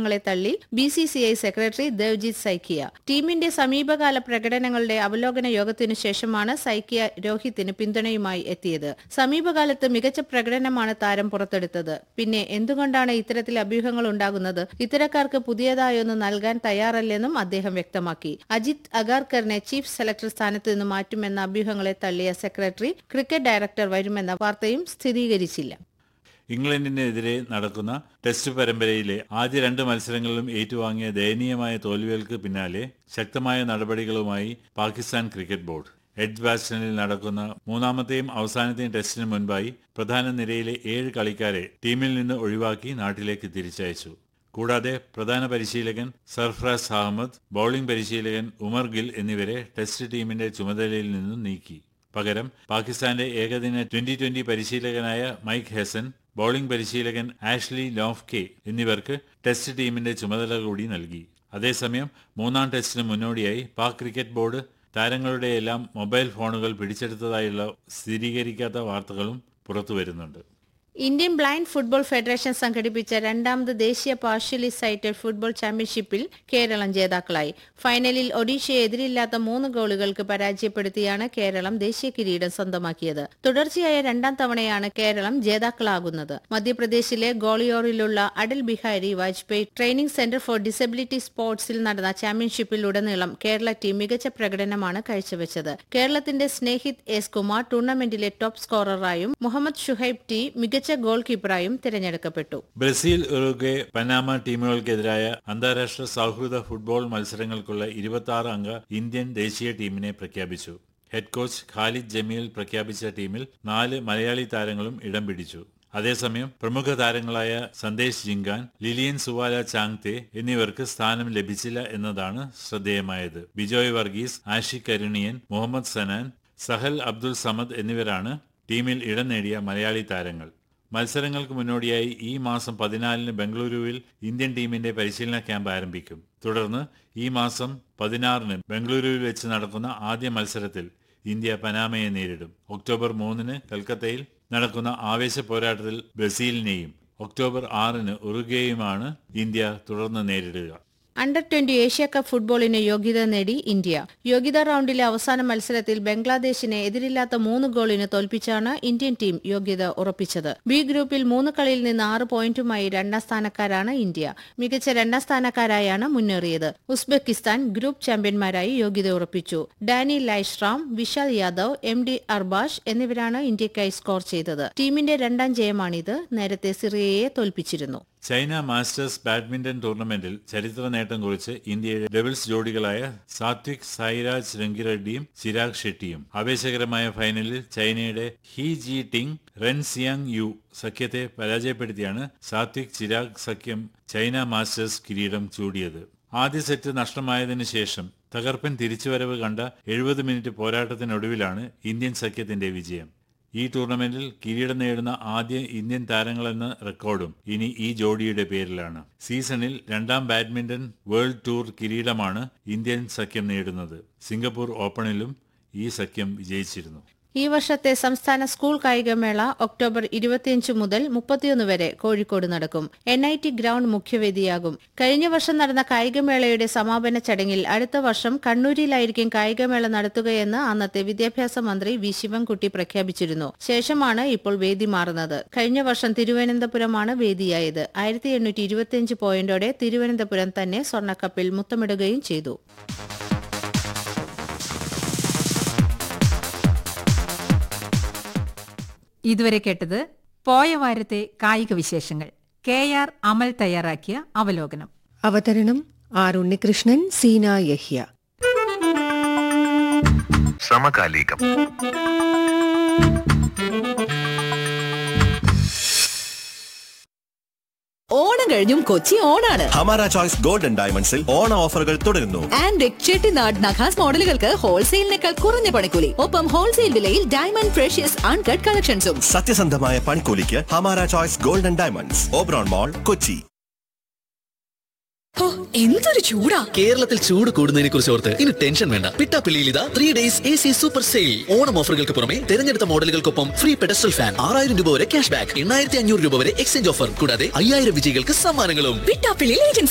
അഭ്യൂഹങ്ങളെ തള്ളി B C C I secretary Devajit Saikia ടീമിന്റെ സമീപകാല പ്രകടനങ്ങളുടെ അവലോകന യോഗത്തിനു ശേഷമാണ് സൈക്കിയ രോഹിത്തിന് പിന്തുണയുമായി എത്തിയത് സമീപകാലത്ത് മികച്ച പ്രകടനമാണ് താരം പുറത്തെടുത്തത് പിന്നെ എന്തുകൊണ്ടാണ് ഇത്തരത്തിൽ അഭ്യൂഹങ്ങൾ ഉണ്ടാകുന്നത് ഇത്തരക്കാർക്ക് പുതിയതായൊന്നും നൽകാൻ തയ്യാറല്ലെന്നും അദ്ദേഹം വ്യക്തമാക്കി അജിത് അഗാർക്കറിനെ ചീഫ് സെലക്ടർ സ്ഥാനത്ത് നിന്ന് മാറ്റുമെന്ന അഭ്യൂഹങ്ങളെ തള്ളിയ സെക്രട്ടറി ക്രിക്കറ്റ് ഡയറക്ടർ വരുമെന്ന വാർത്തയും സ്ഥിരീകരിച്ചില്ല ഇംഗ്ലണ്ടിനെതിരെ നടക്കുന്ന ടെസ്റ്റ് പരമ്പരയിലെ ആദ്യ രണ്ട് മത്സരങ്ങളിലും ഏറ്റുവാങ്ങിയ ദയനീയമായ തോൽവികൾക്ക് പിന്നാലെ ശക്തമായ നടപടികളുമായി പാകിസ്ഥാൻ ക്രിക്കറ്റ് ബോർഡ് എഡ്ജ് ബാസ്റ്റണിൽ നടക്കുന്ന മൂന്നാമത്തെയും അവസാനത്തെയും ടെസ്റ്റിന് മുൻപായി പ്രധാന നിരയിലെ ഏഴ് കളിക്കാരെ ടീമിൽ നിന്ന് ഒഴിവാക്കി നാട്ടിലേക്ക് തിരിച്ചയച്ചു കൂടാതെ പ്രധാന പരിശീലകൻ സർഫറാസ് അഹമ്മദ് ബൌളിംഗ് പരിശീലകൻ ഉമർ ഗിൽ എന്നിവരെ ടെസ്റ്റ് ടീമിന്റെ ചുമതലയിൽ നിന്നും നീക്കി പകരം പാകിസ്ഥാന്റെ ഏകദിന ട്വന്റി ട്വന്റി പരിശീലകനായ മൈക്ക് ഹെസൻ ബൌളിംഗ് പരിശീലകൻ ആഷ്ലി ലോഫ്കെ എന്നിവർക്ക് ടെസ്റ്റ് ടീമിന്റെ ചുമതല കൂടി നൽകി അതേസമയം മൂന്നാം ടെസ്റ്റിന് മുന്നോടിയായി പാക് ക്രിക്കറ്റ് ബോർഡ് താരങ്ങളുടെയെല്ലാം മൊബൈൽ ഫോണുകൾ പിടിച്ചെടുത്തതായുള്ള സ്ഥിരീകരിക്കാത്ത വാർത്തകളും പുറത്തുവരുന്നുണ്ട് ഇന്ത്യൻ ബ്ലൈൻഡ് ഫുട്ബോൾ ഫെഡറേഷൻ സംഘടിപ്പിച്ച രണ്ടാമത് ദേശീയ പാർഷ്യലി സൈറ്റഡ് ഫുട്ബോൾ ചാമ്പ്യൻഷിപ്പിൽ കേരളം ജേതാക്കളായി ഫൈനലിൽ ഒഡീഷയെ എതിരില്ലാത്ത മൂന്ന് ഗോളുകൾക്ക് പരാജയപ്പെടുത്തിയാണ് കേരളം ദേശീയ കിരീടം സ്വന്തമാക്കിയത് തുടർച്ചയായ രണ്ടാം തവണയാണ് കേരളം ജേതാക്കളാകുന്നത് മധ്യപ്രദേശിലെ ഗോളിയോറിലുള്ള Atal Bihari Vajpayee training centre for disability സ്പോർട്സിൽ നടന്ന ചാമ്പ്യൻഷിപ്പിലുടനീളം കേരള ടീം മികച്ച പ്രകടനമാണ് കാഴ്ചവെച്ചത് കേരളത്തിന്റെ സ്നേഹിത് എസ് കുമാർ ടൂർണമെന്റിലെ ടോപ്പ് സ്കോററായും മുഹമ്മദ് ഷുഹൈബ് ടി മികച്ച ഗോൾ കീപ്പറായും തിരഞ്ഞെടുക്കപ്പെട്ടു ബ്രസീൽ ഉറുഗ്വേ പനാമ ടീമുകൾക്കെതിരായ അന്താരാഷ്ട്ര സൗഹൃദ ഫുട്ബോൾ മത്സരങ്ങൾക്കുള്ള ഇരുപത്തി ആറ് അംഗ ഇന്ത്യൻ ദേശീയ ടീമിനെ പ്രഖ്യാപിച്ചു ഹെഡ് കോച്ച് ഖാലിദ് ജമീൽ പ്രഖ്യാപിച്ച ടീമിൽ നാല് മലയാളി താരങ്ങളും ഇടം പിടിച്ചു അതേസമയം പ്രമുഖ താരങ്ങളായ സന്ദേശ് ജിങ്കാൻ ലിലിയൻ സുവാല ചാങ്തെ എന്നിവർക്ക് സ്ഥാനം ലഭിച്ചില്ല എന്നതാണ് ശ്രദ്ധേയമായത് ബിജോയ് വർഗീസ് ആഷിഖ് കരുണിയൻ മുഹമ്മദ് സനാൻ സഹൽ അബ്ദുൾ സമദ് എന്നിവരാണ് ടീമിൽ ഇടം നേടിയ മലയാളി താരങ്ങൾ മത്സരങ്ങൾക്ക് മുന്നോടിയായി ഈ മാസം പതിനാലിന് ബംഗളൂരുവിൽ ഇന്ത്യൻ ടീമിന്റെ പരിശീലന ക്യാമ്പ് ആരംഭിക്കും തുടർന്ന് ഈ മാസം പതിനാറിന് ബംഗളൂരുവിൽ വെച്ച് നടക്കുന്ന ആദ്യ മത്സരത്തിൽ ഇന്ത്യ പനാമയെ നേരിടും ഒക്ടോബർ മൂന്നിന് കൽക്കത്തയിൽ നടക്കുന്ന ആവേശ പോരാട്ടത്തിൽ ബ്രസീലിനെയും ഒക്ടോബർ ആറിന് ഉറുഗ്വേയുമാണ് ഇന്ത്യ തുടർന്ന് നേരിടുക അണ്ടർ ട്വന്റി ഏഷ്യ കപ്പ് ഫുട്ബോളിന് യോഗ്യത നേടി ഇന്ത്യ യോഗ്യതാ റൌണ്ടിലെ അവസാന മത്സരത്തിൽ ബംഗ്ലാദേശിനെ എതിരില്ലാത്ത മൂന്ന് ഗോളിന് തോൽപ്പിച്ചാണ് ഇന്ത്യൻ ടീം യോഗ്യത ഉറപ്പിച്ചത് ബി ഗ്രൂപ്പിൽ മൂന്ന് കളിയിൽ നിന്ന് ആറ് പോയിന്റുമായി രണ്ടാം സ്ഥാനക്കാരാണ് ഇന്ത്യ മികച്ച രണ്ടാം സ്ഥാനക്കാരായാണ് മുന്നേറിയത് ഉസ്ബെക്കിസ്ഥാൻ ഗ്രൂപ്പ് ചാമ്പ്യന്മാരായി യോഗ്യത ഉറപ്പിച്ചു ഡാനി ലൈഷ്റാം വിശാൽ യാദവ് എം ഡി അർബാഷ് എന്നിവരാണ് ഇന്ത്യക്കായി സ്കോർ ചെയ്തത് ടീമിന്റെ രണ്ടാം ജയമാണിത് നേരത്തെ സിറിയയെ തോൽപ്പിച്ചിരുന്നു ചൈന മാസ്റ്റേഴ്സ് ബാഡ്മിന്റൺ ടൂർണമെന്റിൽ ചരിത്ര നേട്ടം കുറിച്ച് ഇന്ത്യയുടെ ഡബിൾസ് ജോഡികളായ സാത്വിക് സായിരാജ് രംഗിറെഡ്ഡിയും ചിരാഗ് ഷെട്ടിയും ആവേശകരമായ ഫൈനലിൽ ചൈനയുടെ He Ji Ting Ren Xiang Yu സഖ്യത്തെ പരാജയപ്പെടുത്തിയാണ് സാത്വിക് ചിരാഗ് സഖ്യം ചൈന മാസ്റ്റേഴ്സ് കിരീടം ചൂടിയത് ആദ്യ സെറ്റ് നഷ്ടമായതിനു ശേഷം തകർപ്പൻ തിരിച്ചുവരവ് കണ്ട എഴുപത് മിനിറ്റ് പോരാട്ടത്തിനൊടുവിലാണ് ഇന്ത്യൻ സഖ്യത്തിന്റെ വിജയം ഈ ടൂർണമെന്റിൽ കിരീടം നേടുന്ന ആദ്യ ഇന്ത്യൻ താരങ്ങളെന്ന റെക്കോർഡും ഇനി ഈ ജോഡിയുടെ പേരിലാണ് സീസണിൽ രണ്ടാം ബാഡ്മിന്റൺ വേൾഡ് ടൂർ കിരീടമാണ് ഇന്ത്യൻ സഖ്യം നേടുന്നത് സിംഗപ്പൂർ ഓപ്പണിലും ഈ സഖ്യം വിജയിച്ചിരുന്നു ഈ വർഷത്തെ സംസ്ഥാന സ്കൂൾ കായികമേള ഒക്ടോബർ ഇരുപത്തിയഞ്ച് മുതൽ മുപ്പത്തിയൊന്ന് വരെ കോഴിക്കോട് നടക്കും എൻ ഐ ടി ഗ്രൗണ്ട് മുഖ്യവേദിയാകും കഴിഞ്ഞ വർഷം നടന്ന കായികമേളയുടെ സമാപന ചടങ്ങിൽ അടുത്ത വർഷം കണ്ണൂരിലായിരിക്കും കായികമേള നടത്തുകയെന്ന് അന്നത്തെ വിദ്യാഭ്യാസ മന്ത്രി വി ശിവൻകുട്ടി പ്രഖ്യാപിച്ചിരുന്നു ശേഷമാണ് ഇപ്പോൾ വേദി മാറുന്നത് കഴിഞ്ഞ വർഷം തിരുവനന്തപുരമാണ് വേദിയായത് ആയിരത്തി എണ്ണൂറ്റി ഇരുപത്തിയഞ്ച് പോയിന്റോടെ തിരുവനന്തപുരം തന്നെ സ്വർണ്ണക്കപ്പിൽ മുത്തമിടുകയും ചെയ്തു ഇതുവരെ കേട്ടത് പോയ വാരത്തെ കായിക വിശേഷങ്ങൾ കെ ആർ അമൽ തയ്യാറാക്കിയ അവലോകനം അവതരണം ആർ ഉണ്ണികൃഷ്ണൻ സീന യഹ്യ സമകാലികം ഓണം കഴിഞ്ഞും കൊച്ചി ഓണാണ് ഹമാര ചോയ്സ് ഗോൾഡൻ ഡയമണ്ട്സിൽ ഓണ ഓഫറുകൾ തുടരുന്നു ആൻഡ് ചെട്ടിനാട് നഖാസ് മോഡലുകൾക്ക് ഹോൾസെയിലിനേക്കാൾ കുറഞ്ഞ പണിക്കൂലി ഒപ്പം ഹോൾസെയിൽ വിലയിൽ ഡയമണ്ട് ഫ്രഷ്യസ് അൺകട്ട് കളക്ഷൻസും സത്യസന്ധമായ പണിക്കൂലിക്ക് Hamara choice golden diamonds Oberon mall Kochi എന്തൊരു ചൂടാ കേരളത്തിൽ ചൂട് കൂടുന്നതിനെ കുറിച്ച് ഓർത്ത് ഇനി ടെൻഷൻ വേണ്ട പിട്ടാപ്പിള്ളിയിൽ ഇതാ three days A C super sale Onam ഓഫറുകൾക്ക് പുറമെ തെരഞ്ഞെടുത്ത മോഡലുകൾക്കൊപ്പം ഫ്രീ പെഡസ്റ്റൽ ഫാൻ ആറായിരം രൂപ വരെ ക്യാഷ് ബാക്ക് എണ്ണായിരത്തി അഞ്ഞൂറ് രൂപ വരെ എക്സ്ചേഞ്ച് ഓഫർ കൂടാതെ അയ്യായിരം വിജയികൾക്ക് സമ്മാനങ്ങളും വിട്ടാപ്പിള്ളി ഏജൻസി